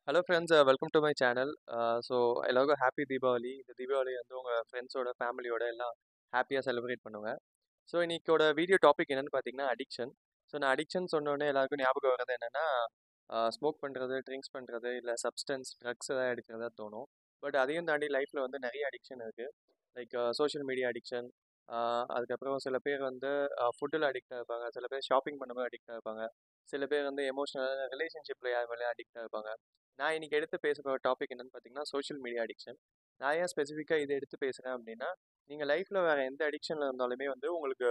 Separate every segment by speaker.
Speaker 1: hello friends welcome to my channel so எல்லாருக்கும் happy Deepavali இந்த தீபாவளி வந்து உங்கள் ஃப்ரெண்ட்ஸோட ஃபேமிலியோட எல்லாம் ஹாப்பியாக செலிப்ரேட் பண்ணுங்க ஸோ இன்னைக்கோட வீடியோ டாபிக் என்னன்னு பார்த்தீங்கன்னா அடிக்ஷன் ஸோ நான் அடிக்ஷன் சொன்னோடனே எல்லாருக்கும் ஞாபகம் வர்றது என்னென்னா ஸ்மோக் பண்ணுறது ட்ரிங்க்ஸ் பண்ணுறது இல்லை சப்ஸ்டன்ஸ் ட்ரக்ஸ் எதாவது எடுக்கிறதா தோணும் பட் அதையும் தாண்டி லைஃப்பில் வந்து நிறைய அடிக்ஷன் இருக்குது லைக் சோஷியல் மீடியா அடிக்ஷன் அதுக்கப்புறம் சில பேர் வந்து ஃபுட்டில் அடிக்டாக இருப்பாங்க சில பேர் ஷாப்பிங் பண்ணும்போது அடிக்டாக இருப்பாங்க சில பேர் வந்து எமோஷனல் ரிலேஷன்ஷிப்பில் யார் மேலே அடிக்டாக இருப்பாங்க நான் இன்னைக்கு எடுத்து பேச போகிற டாபிக் என்னன்னு பார்த்தீங்கன்னா சோஷியல் மீடியா அடிக்ஷன் நான் ஏன் ஸ்பெசிஃபிக்காக இதை எடுத்து பேசுகிறேன் அப்படின்னா நீங்கள் லைஃப்பில் வேறு எந்த அடிக்ஷனில் இருந்தாலுமே வந்து உங்களுக்கு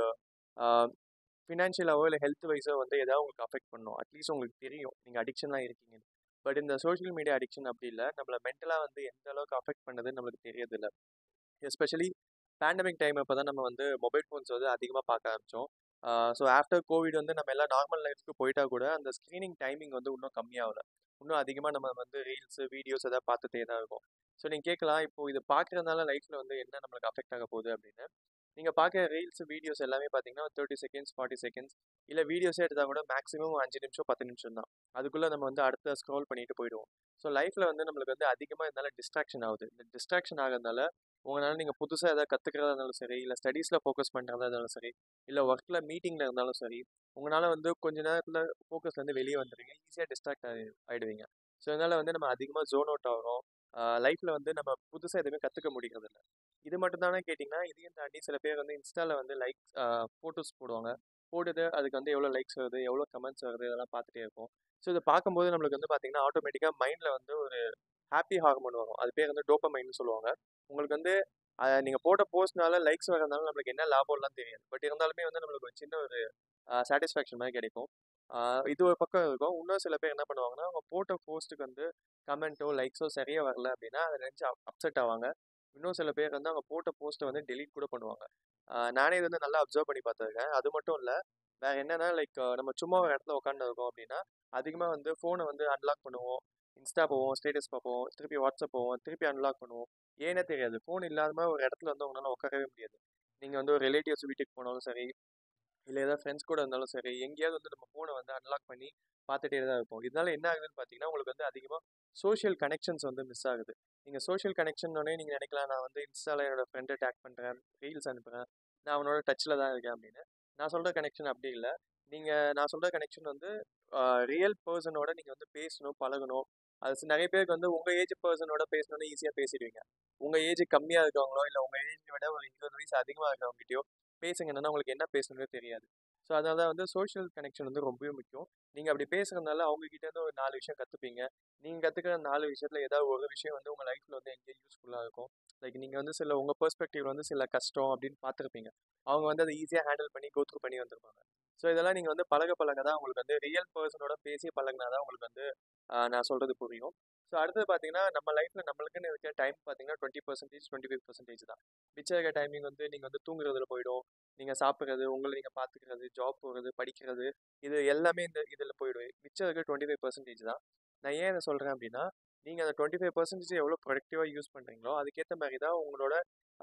Speaker 1: ஃபினான்ஷியலாவோ இல்லை ஹெல்த் வைஸோ வந்து ஏதாவது உங்களுக்கு அஃபெக்ட் பண்ணும் அட்லீஸ்ட் உங்களுக்கு தெரியும் நீங்கள் அடிக்ஷனாக இருக்கீங்க பட் இந்த சோஷியல் மீடியா அடிக்ஷன் அப்படி இல்லை நம்மளை மென்டலாக வந்து எந்த அளவுக்கு அஃபெக்ட் பண்ணுதுன்னு நம்மளுக்கு தெரியறதில்ல எஸ்பெஷலி பேண்டமிக் டைம் அப்போ தான் நம்ம வந்து மொபைல் ஃபோன்ஸ் வந்து அதிகமாக பார்க்க ஆரம்பித்தோம் ஸோ ஆஃப்டர் கோவிட் வந்து நம்ம எல்லாம் நார்மல் லைஃப்க்கு போயிட்டா கூட அந்த ஸ்க்ரீனிங் டைமிங் வந்து இன்னும் கம்மியாகல இன்னும் அதிகமாக நம்ம வந்து ரீல்ஸு வீடியோஸ் எதாவது பார்த்துட்டே தான் இருக்கும் ஸோ நீங்கள் கேட்கலாம் இப்போ இது பார்க்குறதுனால லைஃப்பில் வந்து என்ன நம்மளுக்கு அஃபெக்ட் ஆக போகுது அப்படின்னு நீங்கள் பார்க்குற ரீல்ஸ் வீடியோஸ் எல்லாமே பார்த்தீங்கன்னா தேர்ட்டி செகண்ட்ஸ் ஃபார்ட்டி செகண்ட்ஸ் இல்லை வீடியோஸே எடுத்தால் கூட மேக்ஸிமம் அஞ்சு நிமிஷம் பத்து நிமிஷம் தான் அதுக்குள்ளே நம்ம வந்து அடுத்த ஸ்க்ரோல் பண்ணிட்டு போயிடுவோம் ஸோ லைஃப்பில் வந்து நம்மளுக்கு வந்து அதிகமாக இதனால டிஸ்ட்ராக்ஷன் ஆகுது இந்த டிஸ்ட்ராக்ஷன் ஆகிறதுனால உங்களால் நீங்கள் புதுசாக எதாவது கற்றுக்கிறதா இருந்தாலும் சரி இல்லை ஸ்டடீஸில் ஃபோக்கஸ் பண்ணுறதா இருந்தாலும் சரி இல்லை ஒர்க்கில் மீட்டிங்கில் இருந்தாலும் சரி உங்களால் வந்து கொஞ்ச நேரத்தில் ஃபோக்கஸ்லேருந்து வெளியே வந்துடுங்க ஈஸியாக டிஸ்ட்ராக்ட் ஆகி ஆகிடுவீங்க ஸோ அதனால் வந்து நம்ம அதிகமாக ஜோன் அவுட் ஆகிறோம் லைஃப்பில் வந்து நம்ம புதுசாக எதுவுமே கற்றுக்க முடிகிறதில்ல இது மட்டும் தானே கேட்டிங்கன்னா இதையும் தாண்டி சில பேர் வந்து இன்ஸ்டாவில் வந்து லைக்ஸ் ஃபோட்டோஸ் போடுவாங்க போடுது அதுக்கு வந்து எவ்வளோ லைக்ஸ் வருது எவ்வளோ கமெண்ட்ஸ் வருது இதெல்லாம் பார்த்துட்டே இருக்கும் ஸோ இதை பார்க்கும்போது நம்மளுக்கு வந்து பார்த்திங்கன்னா ஆட்டோமேட்டிக்காக மைண்டில் வந்து ஒரு ஹாப்பி ஹார்மோன் வரும் அது பேர் வந்து டோப்பமைன்னு சொல்லுவாங்க உங்களுக்கு வந்து நீங்கள் போட்ட போஸ்ட்னால லைக்ஸ் வரதுனால நம்மளுக்கு என்ன லாபம்லாம் தெரியாது பட் இருந்தாலுமே வந்து நம்மளுக்கு ஒரு சின்ன ஒரு சாட்டிஸ்ஃபேக்ஷன் மாதிரி கிடைக்கும் இது ஒரு பக்கம் இருக்கும் இன்னும் சில பேர் என்ன பண்ணுவாங்கன்னா அவங்க போட்ட போஸ்ட்டுக்கு வந்து கமெண்ட்டோ லைக்ஸோ சரியாக வரல அப்படின்னா அதை நினச்சி அப்செட் ஆவாங்க இன்னும் சில பேர் வந்து அவங்க போட்ட போஸ்ட்டை வந்து டெலீட் கூட பண்ணுவாங்க நானே இது வந்து நல்லா அப்சர்வ் பண்ணி பார்த்துருக்கேன் அது மட்டும் இல்லை வேறு என்னென்னா லைக் நம்ம சும்மா ஒரு இடத்துல உட்காந்து இருக்கோம் அப்படின்னா அதிகமாக வந்து ஃபோனை வந்து அன்லாக் பண்ணுவோம் இன்ஸ்டா போவோம் ஸ்டேட்டஸ் பார்ப்போம் திருப்பி வாட்ஸ்அப் போவோம் திருப்பி அன்லாக் பண்ணுவோம் ஏன்னே தெரியாது ஃபோன் இல்லாமல் ஒரு இடத்துல வந்து உங்களால் உட்காரவே முடியாது நீங்கள் வந்து ஒரு ரிலேட்டிவ்ஸ் வீட்டுக்கு போனாலும் சரி இல்லை ஏதாவது ஃப்ரெண்ட்ஸ் கூட இருந்தாலும் சரி எங்கேயாவது வந்து நம்ம ஃபோனை வந்து அன்லாக் பண்ணி பார்த்துட்டே தான் இருப்போம் இதனால என்ன ஆகுதுன்னு பார்த்தீங்கன்னா உங்களுக்கு வந்து அதிகமாக சோஷியல் கனெக்ஷன்ஸ் வந்து மிஸ் ஆகுது நீங்கள் சோஷியல் கனெக்ஷன்னே நீங்கள் நினைக்கலாம் நான் வந்து இன்ஸ்டாவில் என்னோடய ஃப்ரெண்டை டேக் பண்ணுறேன் ரீல்ஸ் அனுப்புகிறேன் நான் அவனோட டச்சில் தான் இருக்கேன் அப்படின்னு நான் சொல்கிற கனெக்ஷன் அப்படி இல்லை நீங்கள் நான் சொல்கிற கனெக்ஷன் வந்து ரியல் பர்சனோட நீங்கள் வந்து பேசணும் பழகணும் அது நிறைய பேருக்கு வந்து உங்கள் ஏஜ் பர்சனோட பேசணும்னு ஈஸியாக பேசிடுவீங்க உங்கள் ஏஜ் கம்மியாக இருக்கவங்களோ இல்லை உங்கள் ஏஜ் விட ஒரு இருபது வயசு அதிகமாக இருக்கவங்ககிட்டயோ பேசுங்க என்னன்னா உங்களுக்கு என்ன பேசணும்னு தெரியாது ஸோ அதனால தான் வந்து சோஷியல் கனெக்ஷன் வந்து ரொம்பவே முக்கியம் நீங்கள் அப்படி பேசுகிறதுனால அவங்ககிட்ட இருந்து ஒரு நாலு விஷயம் கற்றுப்பீங்க நீங்கள் கற்றுக்கிற நாலு விஷயத்தில் ஏதாவது ஒரு விஷயம் வந்து உங்கள் லைஃப்பில் வந்து எங்கேயும் யூஸ்ஃபுல்லாக இருக்கும் லைக் நீங்கள் வந்து சில உங்கள் பெர்ஸ்பெக்டிவ் வந்து சில கஷ்டம் அப்படின்னு பார்த்துருப்பீங்க அவங்க வந்து அதை ஈஸியாக ஹேண்டில் பண்ணி கோத்ரூ பண்ணி வந்திருப்பாங்க ஸோ இதெல்லாம் நீங்கள் வந்து பழக பழக தான் உங்களுக்கு வந்து ரியல் பர்சனோட பேசி பழகினா தான் உங்களுக்கு வந்து நான் சொல்கிறது புரியும் ஸோ அடுத்தது பார்த்தீங்கன்னா நம்ம லைஃப்பில் நம்மளுக்குன்னு இருக்க டைம் பார்த்தீங்கன்னா twenty percentage twenty five percentage தான் மிச்சம் இருக்க டைமிங் வந்து நீங்கள் வந்து தூங்குறதுல போயிடும் நீங்கள் சாப்பிட்றது உங்களை நீங்கள் பார்த்துக்கிறது ஜாப் போகிறது படிக்கிறது இது எல்லாமே இந்த இதில் போயிடும் மிச்சம் இருக்க டுவெண்ட்டி ஃபைவ் பர்சன்டேஜ் தான் நான் ஏன் இதை சொல்கிறேன் அப்படின்னா நீங்கள் அந்த டுவெண்ட்டி ஃபைவ் பர்சன்டேஜ் எவ்வளோ ப்ரொடக்டிவாக யூஸ் பண்ணுறீங்களோ அதுக்கேற்ற மாதிரி தான் உங்களோட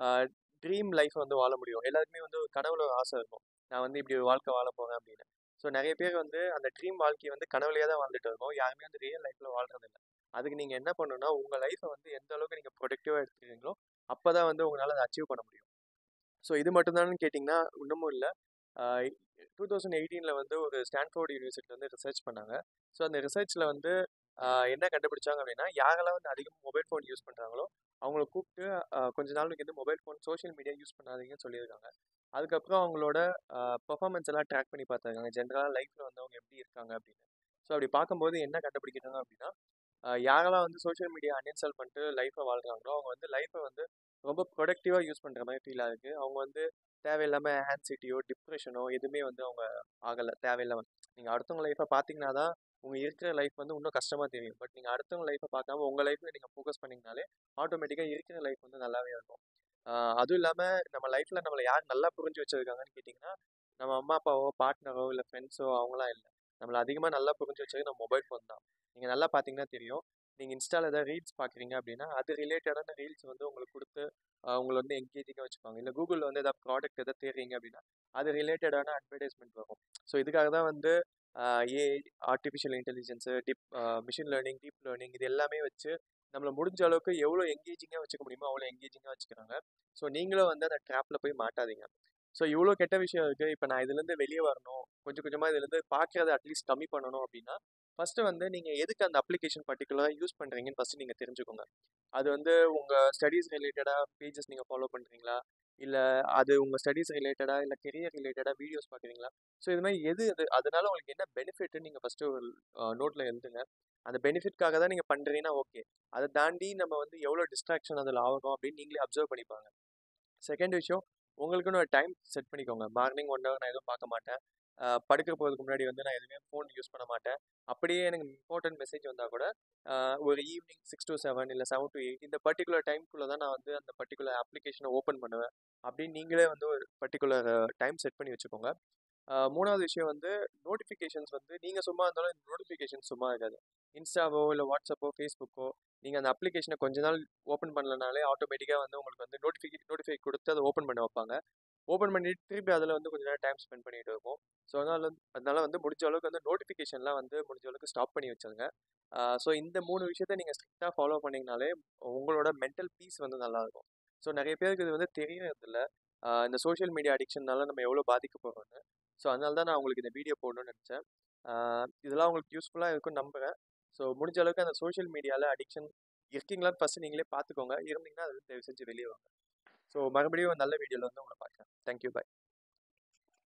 Speaker 1: ட்ரீம் லைஃப் வந்து வாழ முடியும் எல்லாருக்குமே வந்து ஒரு கனவுல ஒரு ஆசை இருக்கும் நான் வந்து இப்படி ஒரு வாழ்க்கை வாழ போகிறேன் அப்படின்னு ஸோ நிறைய பேர் வந்து அந்த ட்ரீம் வாழ்க்கையை வந்து கனவுலையே தான் வாழ்ந்துட்டு இருக்கோம் யாருமே வந்து ரியல் லைஃப்பில் வாழ்றதில்ல அதுக்கு நீங்கள் என்ன பண்ணணும்னா உங்கள் லைஃப்பை வந்து எந்த அளவுக்கு நீங்கள் ப்ரொடக்டிவாக எடுத்துக்கிறீங்களோ அப்போ தான் வந்து உங்களால் அதை அச்சீவ் பண்ண முடியும் ஸோ இது மட்டும்தான்னு கேட்டிங்கன்னா இன்னமும் இல்லை டூ தௌசண்ட் எயிட்டீனில் வந்து ஒரு ஸ்டான்ஃபோர்ட் யூனிவர்சிட்டியில் வந்து ரிசர்ச் பண்ணாங்க ஸோ அந்த ரிசர்ச்சில் வந்து என்ன கண்டுபிடிச்சாங்க அப்படின்னா யாரெல்லாம் வந்து அதிகமாக மொபைல் ஃபோன் யூஸ் பண்ணுறாங்களோ அவங்கள கூப்பிட்டு கொஞ்ச நாளுக்கு வந்து mobile phone social media use பண்ணாதீங்கன்னு சொல்லியிருக்காங்க அதுக்கப்புறம் அவங்களோட பர்ஃபார்மன்ஸ் எல்லாம் ட்ராக் பண்ணி பார்த்துருக்காங்க ஜென்ரலாக லைஃப்பில் வந்து அவங்க எப்படி இருக்காங்க அப்படின்னு ஸோ அப்படி பார்க்கும்போது என்ன கண்டுபிடிக்கிறாங்க அப்படின்னா யாரெல்லாம் வந்து சோஷியல் மீடியா அன்இன்ஸ்டால் பண்ணிட்டு லைஃப்பை வாழ்கிறாங்களோ அவங்க வந்து லைஃப்பை வந்து ரொம்ப ப்ரொடக்டிவாக யூஸ் பண்ணுற மாதிரி ஃபீல் ஆகுது அவங்க வந்து தேவையில்லாமல் ஆன்சைட்டியோ டிப்ரெஷனோ எதுவுமே வந்து அவங்க ஆகலை தேவையில்லாமல் நீங்கள் அடுத்தவங்க லைஃப்பை பார்த்தீங்கன்னா தான் உங்கள் இருக்கிற லைஃப் வந்து இன்னும் கஷ்டமாக தெரியும் பட் நீங்கள் அடுத்தவங்க லைஃப்பை பார்க்காம உங்கள் லைஃப்பில் நீங்கள் ஃபோக்கஸ் பண்ணிங்கனாலே ஆட்டோமேட்டிக்காக இருக்கிற லைஃப் வந்து நல்லாவே இருக்கும் அதுவும் இல்லாமல் நம்ம லைஃப்பில் நம்மளை யார் நல்லா புரிஞ்சு வச்சுருக்காங்கன்னு கேட்டிங்கன்னா நம்ம அம்மா அப்பாவோ பார்ட்னரோ இல்லை ஃப்ரெண்ட்ஸோ அவங்களாம் இல்லை நம்மளை அதிகமாக நல்லா புரிஞ்சு வச்சது நம்ம மொபைல் ஃபோன் தான் நீங்கள் நல்லா பார்த்தீங்கன்னா தெரியும் நீங்கள் இன்ஸ்டாவில் ஏதாவது ரீல்ஸ் பார்க்குறீங்க அப்படின்னா அது ரிலேட்டடான ரீல்ஸ் வந்து உங்களுக்கு கொடுத்து உங்களை வந்து என்கேஜிங்காக வச்சுப்பாங்க இல்லை கூகுளில் வந்து எதாவது ப்ராடக்ட் எதாவது தேடுறீங்க அப்படின்னா அது ரிலேட்டடான அட்வர்டைஸ்மெண்ட் வரும் ஸோ இதுக்காக தான் வந்து AI artificial intelligence deep machine learning deep learning இது எல்லாமே வச்சு நம்மளை முடிஞ்ச அளவுக்கு எவ்வளோ எங்கேஜிங்காக வச்சுக்க முடியுமோ அவ்வளோ எங்கேஜிங்காக வச்சுக்கிறாங்க ஸோ நீங்களும் வந்து அந்த ட்ராப்பில் போய் மாட்டாதீங்க ஸோ இவ்வளோ கெட்ட விஷயம் இருக்குது இப்போ நான் இதுலேருந்து வெளியே வரணும் கொஞ்சம் கொஞ்சமாக இதுலேருந்து பார்க்குறத அட்லீஸ்ட் கம்மி பண்ணணும் அப்படின்னா ஃபஸ்ட்டு வந்து நீங்கள் எதுக்கு அந்த அப்ளிகேஷன் பர்டிகுலராக யூஸ் பண்ணுறீங்கன்னு ஃபஸ்ட்டு நீங்கள் தெரிஞ்சுக்கோங்க அது வந்து உங்கள் ஸ்டடீஸ் ரிலேட்டடாக பேஜஸ் நீங்கள் ஃபாலோ பண்ணுறீங்களா இல்லை அது உங்கள் ஸ்டடீஸ் ரிலேட்டடாக இல்லை கெரியர் ரிலேட்டடாக வீடியோஸ் பார்க்குறீங்களா ஸோ இது மாதிரி எது அது அதனால உங்களுக்கு என்ன பெனிஃபிட்னு நீங்கள் ஃபஸ்ட்டு ஒரு நோட்டில் எழுதுங்க அந்த பெனிஃபிட்காக தான் நீங்கள் பண்ணுறீங்கன்னா ஓகே அதை தாண்டி நம்ம வந்து எவ்வளோ டிஸ்ட்ராக்ஷன் அதில் ஆகும் அப்படின்னு நீங்களே அப்சர்வ் பண்ணிப்பாங்க செகண்ட் விஷயம் உங்களுக்குன்னு ஒரு டைம் செட் பண்ணிக்கோங்க மார்னிங் ஒன் ஹவர் நான் எதுவும் பார்க்க மாட்டேன் படுக்க போகிறதுக்கு முன்னாடி வந்து நான் எதுவுமே ஃபோன் யூஸ் பண்ண மாட்டேன் அப்படியே எனக்கு இம்பார்ட்டன்ட் மெசேஜ் வந்தால் கூட ஒரு ஈவினிங் சிக்ஸ் டு செவன் இல்லை செவன் டு எயிட் இந்த பர்டிகுலர் டைம்குள்ளே தான் நான் வந்து அந்த பர்டிகுலர் அப்ளிகேஷனை ஓப்பன் பண்ணுவேன் அப்படின்னு நீங்களே வந்து ஒரு பர்டிகுலர் டைம் செட் பண்ணி வச்சுக்கோங்க மூணாவது விஷயம் வந்து நோட்டிஃபிகேஷன்ஸ் வந்து நீங்கள் சும்மா இருந்தாலும் நோட்டிஃபிகேஷன் சும்மா இருக்காது இன்ஸ்டாவோ இல்லை வாட்ஸ்அப்போ ஃபேஸ்புக்கோ நீங்கள் அந்த அப்ளிகேஷனை கொஞ்ச நாள் ஓப்பன் பண்ணலனாலே ஆட்டோமேட்டிக்காக வந்து உங்களுக்கு வந்து நோட்டிஃபிகே நோட்டிஃபை கொடுத்து அதை ஓப்பன் பண்ண வைப்பாங்க ஓப்பன் பண்ணிட்டு திருப்பி அதில் வந்து கொஞ்ச நேரம் டைம் ஸ்பெண்ட் பண்ணிட்டு இருக்கும் ஸோ அதனால் வந்து அதனால வந்து முடிஞ்ச அளவுக்கு வந்து நோட்டிஃபிகேஷன்லாம் வந்து முடிஞ்ச அளவுக்கு ஸ்டாப் பண்ணி வச்சுருங்க ஸோ இந்த மூணு விஷயத்த நீங்கள் ஸ்ட்ரிக்டாக ஃபாலோ பண்ணிங்கனாலே உங்களோட மென்டல் பீஸ் வந்து நல்லாயிருக்கும் ஸோ நிறைய பேருக்கு இது வந்து தெரியறதில்ல இந்த சோஷியல் மீடியா அடிக்ஷன்னால நம்ம எவ்வளோ பாதிக்க போகிறோம்னு ஸோ அதனால தான் நான் உங்களுக்கு இந்த வீடியோ போடணும்னு நினச்சேன் இதெல்லாம் உங்களுக்கு யூஸ்ஃபுல்லாக இருக்கும்னு நம்புகிறேன் ஸோ முடிஞ்ச அளவுக்கு அந்த சோஷியல் மீடியாவில் அடிக்ஷன் இருக்கீங்களான்னு ஃபஸ்ட்டு நீங்களே பார்த்துக்கோங்க இருந்தீங்கன்னா அது தயவு செஞ்சு வெளியே வாங்க ஸோ மறுபடியும் நல்ல வீடியோவில் வந்து உங்களை பார்க்குறேன் தேங்க்யூ பாய்